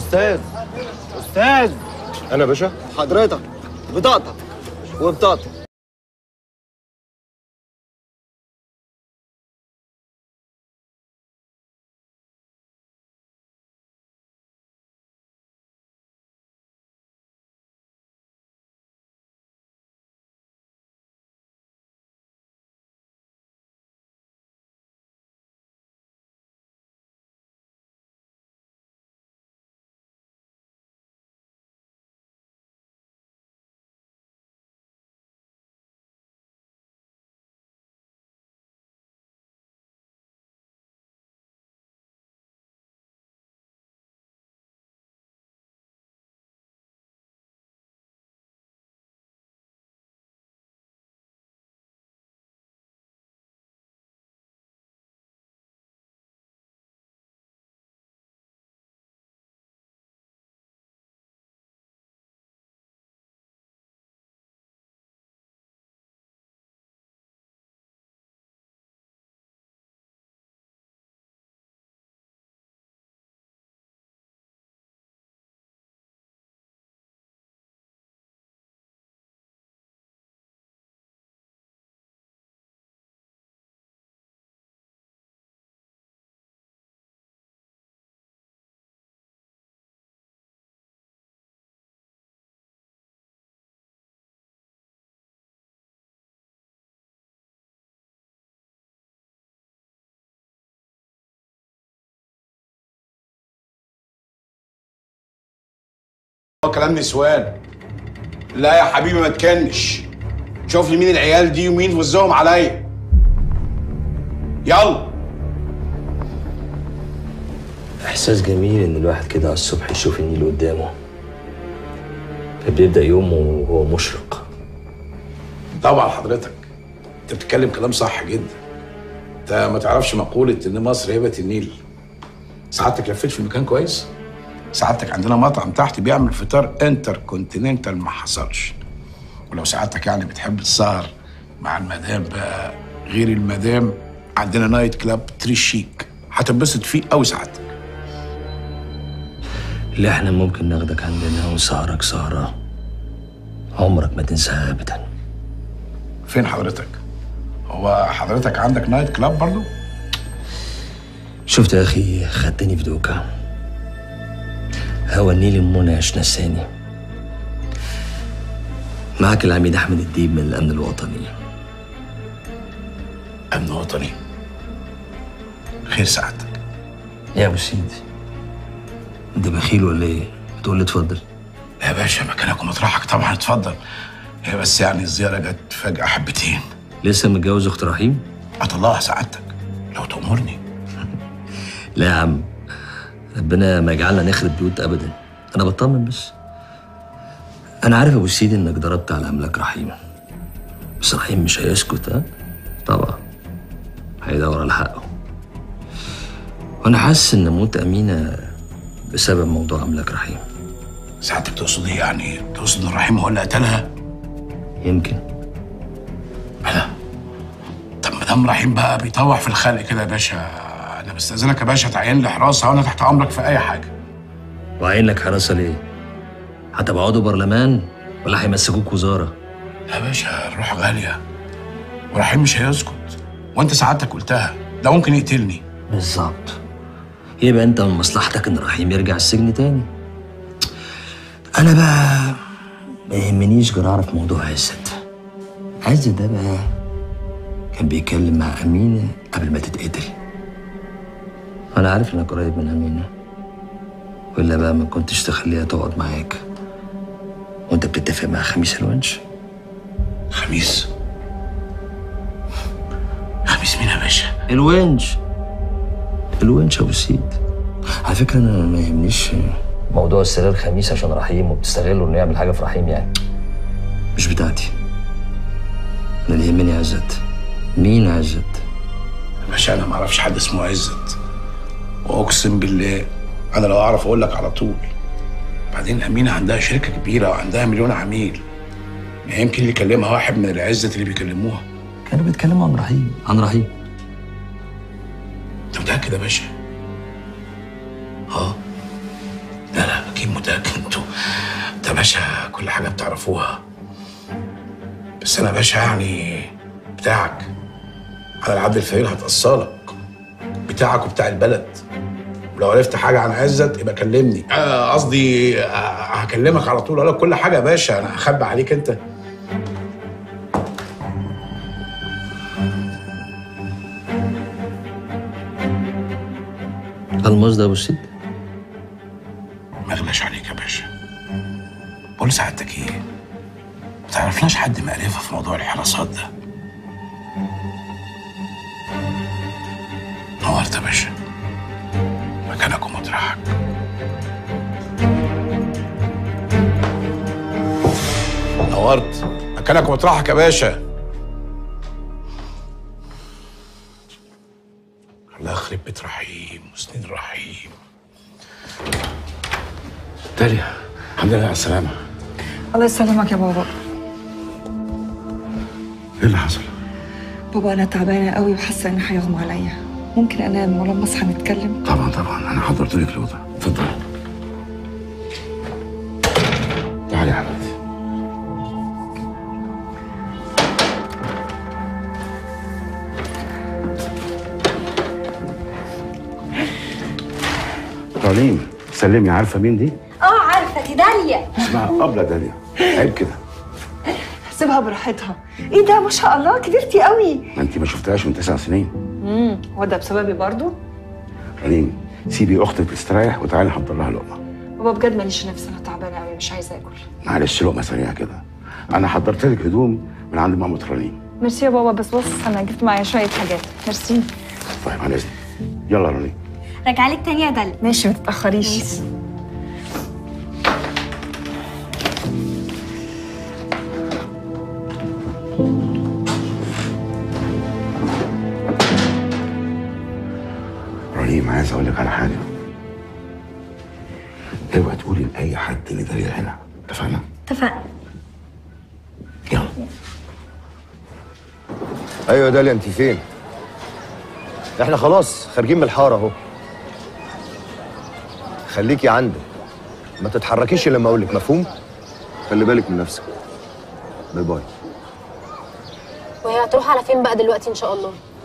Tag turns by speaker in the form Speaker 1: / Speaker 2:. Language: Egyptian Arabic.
Speaker 1: استاذ استاذ
Speaker 2: انا يا باشا
Speaker 1: حضرتك بطاقتك وبطاقتك
Speaker 3: هو كلام نسوان لا يا حبيبي ما تكنش شوف لي مين العيال دي ومين وزهم عليا يلا
Speaker 4: إحساس جميل إن الواحد كده على الصبح يشوف النيل قدامه فبيبدأ يومه وهو مشرق
Speaker 3: طبعا حضرتك انت بتتكلم كلام صح جدا انت ما تعرفش مقولة ان مصر هبة النيل سعادتك لفيت في المكان كويس سعادتك عندنا مطعم تحت بيعمل فطار انتر كونتيننتال ما حصلش ولو سعادتك يعني بتحب السهر مع المدام بقى غير المدام عندنا نايت كلاب تري شيك هتنبسط فيه قوي سعادتك
Speaker 4: اللي احنا ممكن ناخدك عندنا ونسهرك سهرة عمرك ما تنساها أبدا
Speaker 3: فين حضرتك هو حضرتك عندك نايت كلاب برضو
Speaker 4: شفت يا أخي خدتني في دوكا هوا النيل المنعش نساني معك العميد أحمد الديب من الأمن الوطني
Speaker 3: امن وطني خير سعادتك
Speaker 4: يا أبو سيدي أنت بخيل ولا إيه؟ بتقول لي اتفضل
Speaker 3: يا باشا مكانك ومطرحك طبعا اتفضل هي بس يعني الزيارة جت فجأة حبتين
Speaker 4: لسه متجوز أخت رحيم؟
Speaker 3: أطلعها سعادتك لو تأمرني
Speaker 4: لا يا عم ربنا ما يجعلنا نخرب بيوت ابدا انا بطمن بس انا عارف يا ابو سيدي انك ضربت على املاك رحيم بس رحيم مش هيسكت ها طبعا هيدور على حقه وانا حاسس ان موت امينه بسبب موضوع املاك رحيم
Speaker 3: سعادتك تقصد ايه يعني تقصد ان الرحيم هو اللي قتلها
Speaker 4: يمكن
Speaker 3: لا طب ما دام رحيم بقى بيطوع في الخلق كده يا باشا انا بستاذنك يا باشا تعين لي حراسه وانا تحت امرك في اي حاجه
Speaker 4: وعين لك حراسه ليه هتبقعدوا برلمان ولا هيمسكوك وزاره
Speaker 3: يا باشا الروح غاليه ورحيم مش هيسكت وانت سعادتك قلتها ده ممكن يقتلني
Speaker 4: بالظبط يبقى انت من مصلحتك ان رحيم يرجع السجن تاني انا بقى ما يهمنيش غير اعرف موضوع عزت عزت ده بقى كان بيتكلم مع امينه قبل ما تتقتل انا عارف انك قريب من امينه ولا بقى ما كنتش تخليها تقعد معاك وانت بتتفق مع خميس الونش
Speaker 3: خميس خميس مين يا باشا
Speaker 4: الونش الونش ابو سيد على فكره انا ما يهمنيش موضوع السرير خميس عشان رحيم وبتستغله انه يعمل حاجه في رحيم يعني مش بتاعتي انا اللي يهمني عزت مين عزت
Speaker 3: يا باشا انا ما اعرفش حد اسمه عزت واقسم بالله انا لو اعرف اقول لك على طول بعدين امينه عندها شركه كبيره وعندها مليون عميل ما يمكن اللي يكلمها واحد من العزت اللي بيكلموها
Speaker 4: كانوا بيتكلموا عن رحيم عن رحيم
Speaker 3: انت متاكد يا باشا اه لا لا اكيد متاكد انتوا انت يا باشا كل حاجه بتعرفوها بس انا يا باشا يعني بتاعك على العبد الفقير هتأصلك بتاعك وبتاع البلد ولو عرفت حاجه عن عزت يبقى كلمني آه، قصدي آه، هكلمك على طول اقول لك كل حاجه يا باشا انا هخبي عليك انت
Speaker 4: الماس ده يا ابو السيد
Speaker 3: ما اغلاش عليك يا باشا قول سعادتك ايه ما تعرفناش حد معرفه في موضوع الحراسات ده نورت يا باشا مكانك ومطرحك نورت مكانك ومطرحك يا باشا الله يخرب بيت رحيم وسنين رحيم داليا الحمد لله على السلامة
Speaker 2: الله يسلمك يا بابا
Speaker 3: ايه اللي حصل؟
Speaker 2: بابا انا تعبانه قوي وحاسه ان هيغمى عليا ممكن انام ولما اصحى نتكلم
Speaker 3: طبعا طبعا انا حضرت لك الاوضه اتفضل تعالي يا حبيبتي
Speaker 5: رنيم سلمي عارفه مين دي؟
Speaker 6: اه عارفه دي داليا
Speaker 5: اسمها ابله داليا عيب كده
Speaker 2: سيبها براحتها ايه ده ما شاء الله كبرتي قوي
Speaker 5: ما انت ما شفتهاش من تسع سنين
Speaker 2: امم هو ده بسببي برضو
Speaker 5: رنيم سيبي اختك تستريح وتعالي نحضر لها لقمه
Speaker 2: بابا بجد ماليش نفس انا تعبانه قوي مش عايزه اكل
Speaker 5: معلش لقمه سريعه كده انا حضرت لك هدوم من عند مامة رنيم
Speaker 2: ميرسي يا بابا بس بص انا جبت معايا شويه حاجات ميرسي
Speaker 5: طيب على اذنك يلا رنيم
Speaker 6: راجع لك تاني يا داليا
Speaker 2: ماشي ما تتاخريش
Speaker 5: رنيم عايز اقول لك على حاجه اوعي تقولي لاي حد ان داليا هنا اتفقنا؟
Speaker 6: اتفقنا
Speaker 5: يلا
Speaker 1: ايوه يا داليا انت فين؟ احنا خلاص خارجين من الحاره اهو خليكي عندك ما تتحركيش إلا لما اقول لك مفهوم؟ خلي بالك من نفسك باي باي
Speaker 6: وهي هتروح على فين بقى دلوقتي ان شاء الله